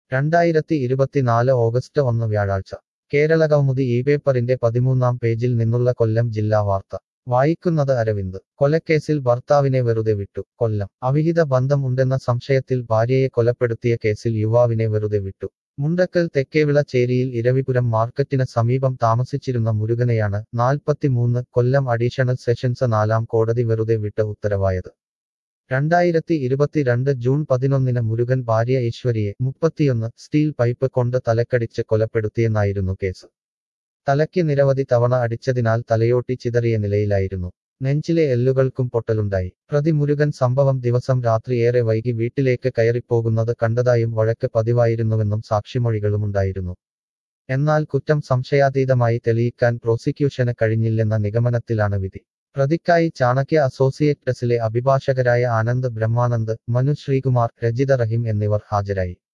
രണ്ടായിരത്തി ഇരുപത്തിനാല് ഓഗസ്റ്റ് ഒന്ന് വ്യാഴാഴ്ച കേരള കൗമുദി ഈ പേപ്പറിന്റെ പതിമൂന്നാം പേജിൽ നിന്നുള്ള കൊല്ലം ജില്ലാ വാർത്ത വായിക്കുന്നത് അരവിന്ദ് കൊലക്കേസിൽ ഭർത്താവിനെ വെറുതെ വിട്ടു കൊല്ലം അവിഹിത ബന്ധം ഉണ്ടെന്ന സംശയത്തിൽ ഭാര്യയെ കൊലപ്പെടുത്തിയ കേസിൽ യുവാവിനെ വെറുതെ വിട്ടു മുണ്ടക്കൽ തെക്കേവിള ചേരിയിൽ ഇരവിപുരം മാർക്കറ്റിന് സമീപം താമസിച്ചിരുന്ന മുരുകനെയാണ് നാൽപ്പത്തിമൂന്ന് കൊല്ലം അഡീഷണൽ സെഷൻസ് നാലാം കോടതി വെറുതെ വിട്ട് ഉത്തരവായത് രണ്ടായിരത്തി ഇരുപത്തിരണ്ട് ജൂൺ പതിനൊന്നിന് മുരുകൻ ഭാര്യ ഈശ്വരിയെ മുപ്പത്തിയൊന്ന് സ്റ്റീൽ പൈപ്പ് കൊണ്ട് തലക്കടിച്ച് കൊലപ്പെടുത്തിയെന്നായിരുന്നു കേസ് തലയ്ക്ക് നിരവധി തവണ അടിച്ചതിനാൽ തലയോട്ടി ചിതറിയ നിലയിലായിരുന്നു നെഞ്ചിലെ എല്ലുകൾക്കും പൊട്ടലുണ്ടായി പ്രതി മുരുകൻ സംഭവം ദിവസം രാത്രി ഏറെ വൈകി വീട്ടിലേക്ക് കയറിപ്പോകുന്നത് കണ്ടതായും വഴക്ക് പതിവായിരുന്നുവെന്നും സാക്ഷിമൊഴികളുമുണ്ടായിരുന്നു എന്നാൽ കുറ്റം സംശയാതീതമായി തെളിയിക്കാൻ പ്രോസിക്യൂഷന് കഴിഞ്ഞില്ലെന്ന നിഗമനത്തിലാണ് വിധി പ്രതിക്കായി ചാണക്യ അസോസിയേറ്റസിലെ അഭിഭാഷകരായ ആനന്ദ് ബ്രഹ്മാനന്ദ് മനു ശ്രീകുമാർ രജിത റഹിം എന്നിവർ ഹാജരായി